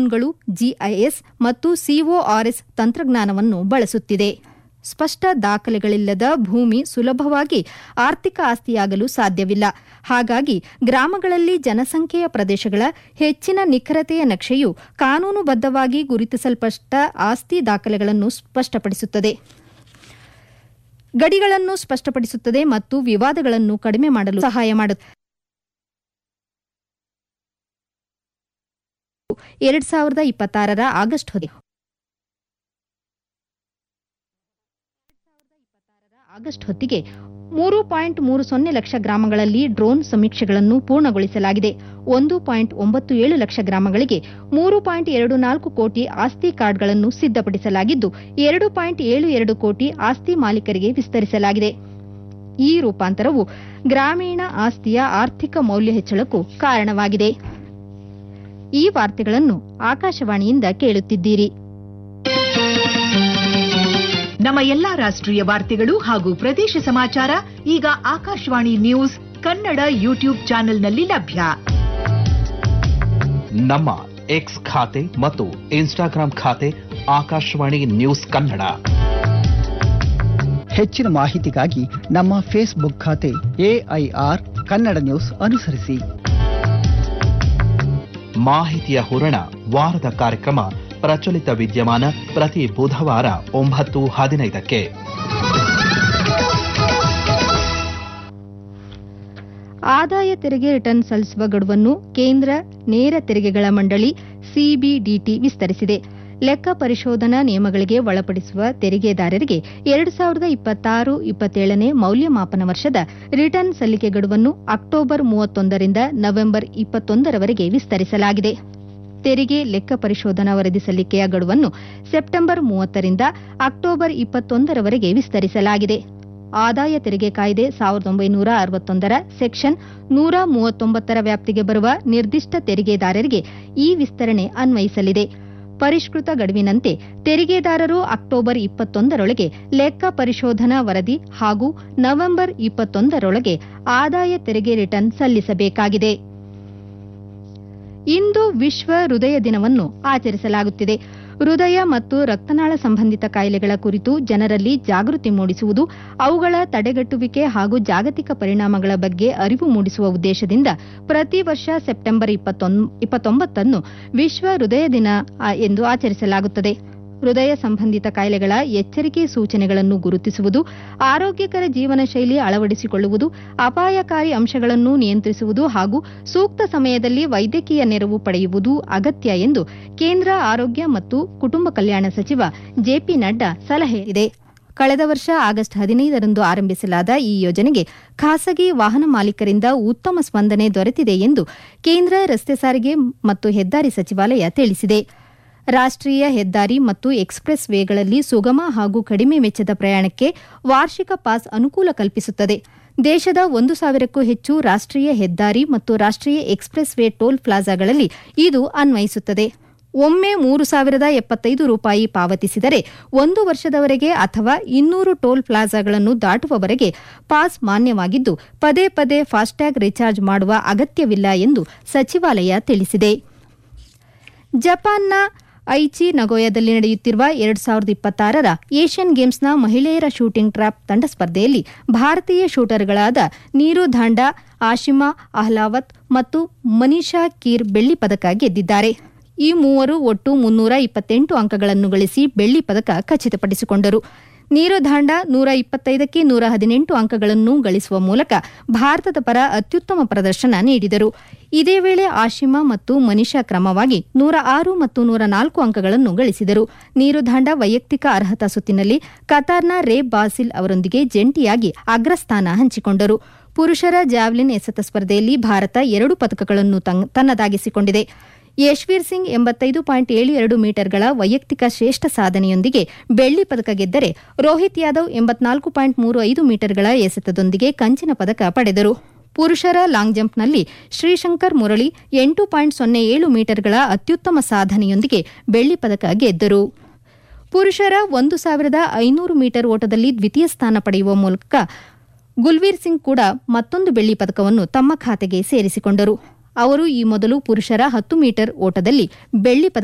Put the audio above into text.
ಡ್ರೋನ್ಗಳು ಜಿಐಎಸ್ ಮತ್ತು ಸಿಒಆರ್ಎಸ್ ತಂತ್ರಜ್ಞಾನವನ್ನು ಬಳಸುತ್ತಿದೆ ಸ್ಪಷ್ಟ ದಾಖಲೆಗಳಿಲ್ಲದ ಭೂಮಿ ಸುಲಭವಾಗಿ ಆರ್ಥಿಕ ಆಸ್ತಿಯಾಗಲು ಸಾಧ್ಯವಿಲ್ಲ ಹಾಗಾಗಿ ಗ್ರಾಮಗಳಲ್ಲಿ ಜನಸಂಖ್ಯೆಯ ಪ್ರದೇಶಗಳ ಹೆಚ್ಚಿನ ನಿಖರತೆಯ ನಕ್ಷೆಯು ಕಾನೂನುಬದ್ಧವಾಗಿ ಗುರುತಿಸಲ್ಪಟ್ಟ ಆಸ್ತಿ ದಾಖಲೆಗಳನ್ನು ಸ್ಪಷ್ಟಪಡಿಸುತ್ತದೆ ಗಡಿಗಳನ್ನು ಸ್ಪಷ್ಟಪಡಿಸುತ್ತದೆ ಮತ್ತು ವಿವಾದಗಳನ್ನು ಕಡಿಮೆ ಮಾಡಲು ಸಹಾಯ ಮಾಡುತ್ತದೆ ಎರಡ್ ಸಾವಿರದ ಇಪ್ಪತ್ತಾರರ ಆಗಸ್ಟ್ ಹೊತ್ತಿಗೆ ಆಗಸ್ಟ್ ಹೊತ್ತಿಗೆ ಮೂರು ಪಾಯಿಂಟ್ ಮೂರು ಸೊನ್ನೆ ಲಕ್ಷ ಗ್ರಾಮಗಳಲ್ಲಿ ಡ್ರೋನ್ ಸಮೀಕ್ಷೆಗಳನ್ನು ಪೂರ್ಣಗೊಳಿಸಲಾಗಿದೆ ಒಂದು ಪಾಯಿಂಟ್ ಒಂಬತ್ತು ಏಳು ಲಕ್ಷ ಗ್ರಾಮಗಳಿಗೆ ಮೂರು ಪಾಯಿಂಟ್ ಎರಡು ನಾಲ್ಕು ಕೋಟಿ ಆಸ್ತಿ ಕಾರ್ಡ್ಗಳನ್ನು ಸಿದ್ಧಪಡಿಸಲಾಗಿದ್ದು ಎರಡು ಪಾಯಿಂಟ್ ಏಳು ಎರಡು ಕೋಟಿ ಆಸ್ತಿ ಮಾಲೀಕರಿಗೆ ವಿಸ್ತರಿಸಲಾಗಿದೆ ಈ ರೂಪಾಂತರವು ಗ್ರಾಮೀಣ ಆಸ್ತಿಯ ಆರ್ಥಿಕ ಮೌಲ್ಯ ಹೆಚ್ಚಳಕ್ಕೂ ಕಾರಣವಾಗಿದೆ ಈ ವಾರ್ತೆಗಳನ್ನು ಆಕಾಶವಾಣಿಯಿಂದ ಕೇಳುತ್ತಿದ್ದೀರಿ ನಮ್ಮ ಎಲ್ಲಾ ರಾಷ್ಟ್ರೀಯ ವಾರ್ತೆಗಳು ಹಾಗೂ ಪ್ರದೇಶ ಸಮಾಚಾರ ಈಗ ಆಕಾಶವಾಣಿ ನ್ಯೂಸ್ ಕನ್ನಡ ಯೂಟ್ಯೂಬ್ ಚಾನೆಲ್ನಲ್ಲಿ ಲಭ್ಯ ನಮ್ಮ ಎಕ್ಸ್ ಖಾತೆ ಮತ್ತು ಇನ್ಸ್ಟಾಗ್ರಾಂ ಖಾತೆ ಆಕಾಶವಾಣಿ ನ್ಯೂಸ್ ಕನ್ನಡ ಹೆಚ್ಚಿನ ಮಾಹಿತಿಗಾಗಿ ನಮ್ಮ ಫೇಸ್ಬುಕ್ ಖಾತೆ ಎಐಆರ್ ಕನ್ನಡ ನ್ಯೂಸ್ ಅನುಸರಿಸಿ ಮಾಹಿತಿಯ ಹೂರಣ ವಾರದ ಕಾರ್ಯಕ್ರಮ ಪ್ರಚಲಿತ ವಿದ್ಯಮಾನ ಪ್ರತಿ ಬುಧವಾರ ಒಂಬತ್ತು ಹದಿನೈದಕ್ಕೆ ಆದಾಯ ತೆರಿಗೆ ರಿಟರ್ನ್ ಸಲ್ಲಿಸುವ ಗಡುವನ್ನು ಕೇಂದ್ರ ನೇರ ತೆರಿಗೆಗಳ ಮಂಡಳಿ ಸಿಬಿಡಿಟಿ ವಿಸ್ತರಿಸಿದೆ ಲೆಕ್ಕ ಪರಿಶೋಧನಾ ನಿಯಮಗಳಿಗೆ ಒಳಪಡಿಸುವ ತೆರಿಗೆದಾರರಿಗೆ ಎರಡು ಸಾವಿರದ ಇಪ್ಪತ್ತಾರು ಇಪ್ಪತ್ತೇಳನೇ ಮೌಲ್ಯಮಾಪನ ವರ್ಷದ ರಿಟರ್ನ್ ಸಲ್ಲಿಕೆ ಗಡುವನ್ನು ಅಕ್ಟೋಬರ್ ಮೂವತ್ತೊಂದರಿಂದ ನವೆಂಬರ್ ಇಪ್ಪತ್ತೊಂದರವರೆಗೆ ವಿಸ್ತರಿಸಲಾಗಿದೆ ತೆರಿಗೆ ಲೆಕ್ಕ ಪರಿಶೋಧನಾ ವರದಿ ಸಲ್ಲಿಕೆಯ ಗಡುವನ್ನು ಸೆಪ್ಟೆಂಬರ್ ಮೂವತ್ತರಿಂದ ಅಕ್ಟೋಬರ್ ಇಪ್ಪತ್ತೊಂದರವರೆಗೆ ವಿಸ್ತರಿಸಲಾಗಿದೆ ಆದಾಯ ತೆರಿಗೆ ಕಾಯ್ದೆ ಸಾವಿರದ ಒಂಬೈನೂರ ಅರವತ್ತೊಂದರ ಸೆಕ್ಷನ್ ನೂರ ಮೂವತ್ತೊಂಬತ್ತರ ವ್ಯಾಪ್ತಿಗೆ ಬರುವ ನಿರ್ದಿಷ್ಟ ತೆರಿಗೆದಾರರಿಗೆ ಈ ವಿಸ್ತರಣೆ ಅನ್ವಯಿಸಲಿದೆ ಪರಿಷ್ಕೃತ ಗಡುವಿನಂತೆ ತೆರಿಗೆದಾರರು ಅಕ್ಟೋಬರ್ ಇಪ್ಪತ್ತೊಂದರೊಳಗೆ ಲೆಕ್ಕ ಪರಿಶೋಧನಾ ವರದಿ ಹಾಗೂ ನವೆಂಬರ್ ಇಪ್ಪತ್ತೊಂದರೊಳಗೆ ಆದಾಯ ತೆರಿಗೆ ರಿಟರ್ನ್ ಸಲ್ಲಿಸಬೇಕಾಗಿದೆ ಇಂದು ವಿಶ್ವ ಹೃದಯ ದಿನವನ್ನು ಆಚರಿಸಲಾಗುತ್ತಿದೆ ಹೃದಯ ಮತ್ತು ರಕ್ತನಾಳ ಸಂಬಂಧಿತ ಕಾಯಿಲೆಗಳ ಕುರಿತು ಜನರಲ್ಲಿ ಜಾಗೃತಿ ಮೂಡಿಸುವುದು ಅವುಗಳ ತಡೆಗಟ್ಟುವಿಕೆ ಹಾಗೂ ಜಾಗತಿಕ ಪರಿಣಾಮಗಳ ಬಗ್ಗೆ ಅರಿವು ಮೂಡಿಸುವ ಉದ್ದೇಶದಿಂದ ಪ್ರತಿ ವರ್ಷ ಸೆಪ್ಟೆಂಬರ್ ಇಪ್ಪತ್ತೊಂಬತ್ತನ್ನು ವಿಶ್ವ ಹೃದಯ ದಿನ ಎಂದು ಆಚರಿಸಲಾಗುತ್ತದೆ ಹೃದಯ ಸಂಬಂಧಿತ ಕಾಯಿಲೆಗಳ ಎಚ್ಚರಿಕೆ ಸೂಚನೆಗಳನ್ನು ಗುರುತಿಸುವುದು ಆರೋಗ್ಯಕರ ಜೀವನ ಶೈಲಿ ಅಳವಡಿಸಿಕೊಳ್ಳುವುದು ಅಪಾಯಕಾರಿ ಅಂಶಗಳನ್ನು ನಿಯಂತ್ರಿಸುವುದು ಹಾಗೂ ಸೂಕ್ತ ಸಮಯದಲ್ಲಿ ವೈದ್ಯಕೀಯ ನೆರವು ಪಡೆಯುವುದು ಅಗತ್ಯ ಎಂದು ಕೇಂದ್ರ ಆರೋಗ್ಯ ಮತ್ತು ಕುಟುಂಬ ಕಲ್ಯಾಣ ಸಚಿವ ಜೆಪಿ ನಡ್ಡಾ ಸಲಹೆ ಇದೆ ಕಳೆದ ವರ್ಷ ಆಗಸ್ಟ್ ಹದಿನೈದರಂದು ಆರಂಭಿಸಲಾದ ಈ ಯೋಜನೆಗೆ ಖಾಸಗಿ ವಾಹನ ಮಾಲೀಕರಿಂದ ಉತ್ತಮ ಸ್ಪಂದನೆ ದೊರೆತಿದೆ ಎಂದು ಕೇಂದ್ರ ರಸ್ತೆ ಸಾರಿಗೆ ಮತ್ತು ಹೆದ್ದಾರಿ ಸಚಿವಾಲಯ ತಿಳಿಸಿದೆ ರಾಷ್ಟ್ರೀಯ ಹೆದ್ದಾರಿ ಮತ್ತು ಎಕ್ಸ್ಪ್ರೆಸ್ ವೇಗಳಲ್ಲಿ ಸುಗಮ ಹಾಗೂ ಕಡಿಮೆ ವೆಚ್ಚದ ಪ್ರಯಾಣಕ್ಕೆ ವಾರ್ಷಿಕ ಪಾಸ್ ಅನುಕೂಲ ಕಲ್ಪಿಸುತ್ತದೆ ದೇಶದ ಒಂದು ಸಾವಿರಕ್ಕೂ ಹೆಚ್ಚು ರಾಷ್ಟ್ರೀಯ ಹೆದ್ದಾರಿ ಮತ್ತು ರಾಷ್ಟ್ರೀಯ ಎಕ್ಸ್ಪ್ರೆಸ್ ವೇ ಟೋಲ್ ಪ್ಲಾಜಾಗಳಲ್ಲಿ ಇದು ಅನ್ವಯಿಸುತ್ತದೆ ಒಮ್ಮೆ ಮೂರು ಸಾವಿರದ ಎಪ್ಪತ್ತೈದು ರೂಪಾಯಿ ಪಾವತಿಸಿದರೆ ಒಂದು ವರ್ಷದವರೆಗೆ ಅಥವಾ ಇನ್ನೂರು ಟೋಲ್ ಪ್ಲಾಜಾಗಳನ್ನು ದಾಟುವವರೆಗೆ ಪಾಸ್ ಮಾನ್ಯವಾಗಿದ್ದು ಪದೇ ಪದೇ ಫಾಸ್ಟ್ಯಾಗ್ ರಿಚಾರ್ಜ್ ಮಾಡುವ ಅಗತ್ಯವಿಲ್ಲ ಎಂದು ಸಚಿವಾಲಯ ತಿಳಿಸಿದೆ ಜಪಾನ್ನ ಐಚಿ ನಗೋಯಾದಲ್ಲಿ ನಡೆಯುತ್ತಿರುವ ಎರಡು ಸಾವಿರದ ಇಪ್ಪತ್ತಾರರ ಏಷ್ಯನ್ ಗೇಮ್ಸ್ನ ಮಹಿಳೆಯರ ಶೂಟಿಂಗ್ ಟ್ರ್ಯಾಪ್ ತಂಡ ಸ್ಪರ್ಧೆಯಲ್ಲಿ ಭಾರತೀಯ ಶೂಟರ್ಗಳಾದ ನೀರು ಧಾಂಡಾ ಆಶಿಮಾ ಅಹ್ಲಾವತ್ ಮತ್ತು ಮನೀಷಾ ಕೀರ್ ಬೆಳ್ಳಿ ಪದಕ ಗೆದ್ದಿದ್ದಾರೆ ಈ ಮೂವರು ಒಟ್ಟು ಮುನ್ನೂರ ಇಪ್ಪತ್ತೆಂಟು ಅಂಕಗಳನ್ನು ಗಳಿಸಿ ಬೆಳ್ಳಿ ಪದಕ ಖಚಿತಪಡಿಸಿಕೊಂಡರು ನೀರು ಧಾಂಡ ನೂರ ಇಪ್ಪತ್ತೈದಕ್ಕೆ ನೂರ ಹದಿನೆಂಟು ಅಂಕಗಳನ್ನು ಗಳಿಸುವ ಮೂಲಕ ಭಾರತದ ಪರ ಅತ್ಯುತ್ತಮ ಪ್ರದರ್ಶನ ನೀಡಿದರು ಇದೇ ವೇಳೆ ಆಶಿಮಾ ಮತ್ತು ಮನಿಷಾ ಕ್ರಮವಾಗಿ ನೂರ ಆರು ಮತ್ತು ನೂರ ನಾಲ್ಕು ಅಂಕಗಳನ್ನು ಗಳಿಸಿದರು ನೀರು ಧಾಂಡ ವೈಯಕ್ತಿಕ ಅರ್ಹತಾ ಸುತ್ತಿನಲ್ಲಿ ಕತಾರ್ನ ರೇ ಬಾಸಿಲ್ ಅವರೊಂದಿಗೆ ಜಂಟಿಯಾಗಿ ಅಗ್ರಸ್ಥಾನ ಹಂಚಿಕೊಂಡರು ಪುರುಷರ ಜಾವ್ಲಿನ್ ಎಸೆತ ಸ್ಪರ್ಧೆಯಲ್ಲಿ ಭಾರತ ಎರಡು ಪದಕಗಳನ್ನು ತನ್ನದಾಗಿಸಿಕೊಂಡಿದೆ ಯಶ್ವೀರ್ ಸಿಂಗ್ ಎಂಬತ್ತೈದು ಪಾಯಿಂಟ್ ಏಳು ಎರಡು ಮೀಟರ್ಗಳ ವೈಯಕ್ತಿಕ ಶ್ರೇಷ್ಠ ಸಾಧನೆಯೊಂದಿಗೆ ಬೆಳ್ಳಿ ಪದಕ ಗೆದ್ದರೆ ರೋಹಿತ್ ಯಾದವ್ ಎಂಬತ್ನಾಲ್ಕು ಪಾಯಿಂಟ್ ಮೂರು ಐದು ಮೀಟರ್ಗಳ ಎಸೆತದೊಂದಿಗೆ ಕಂಚಿನ ಪದಕ ಪಡೆದರು ಪುರುಷರ ಲಾಂಗ್ ಜಂಪ್ನಲ್ಲಿ ಶ್ರೀಶಂಕರ್ ಮುರಳಿ ಎಂಟು ಪಾಯಿಂಟ್ ಸೊನ್ನೆ ಏಳು ಮೀಟರ್ಗಳ ಅತ್ಯುತ್ತಮ ಸಾಧನೆಯೊಂದಿಗೆ ಬೆಳ್ಳಿ ಪದಕ ಗೆದ್ದರು ಪುರುಷರ ಒಂದು ಸಾವಿರದ ಐನೂರು ಮೀಟರ್ ಓಟದಲ್ಲಿ ದ್ವಿತೀಯ ಸ್ಥಾನ ಪಡೆಯುವ ಮೂಲಕ ಗುಲ್ವೀರ್ ಸಿಂಗ್ ಕೂಡ ಮತ್ತೊಂದು ಬೆಳ್ಳಿ ಪದಕವನ್ನು ತಮ್ಮ ಖಾತೆಗೆ ಸೇರಿಸಿಕೊಂಡರು ಅವರು ಈ ಮೊದಲು ಪುರುಷರ ಹತ್ತು ಮೀಟರ್ ಓಟದಲ್ಲಿ ಬೆಳ್ಳಿ ಪದಕ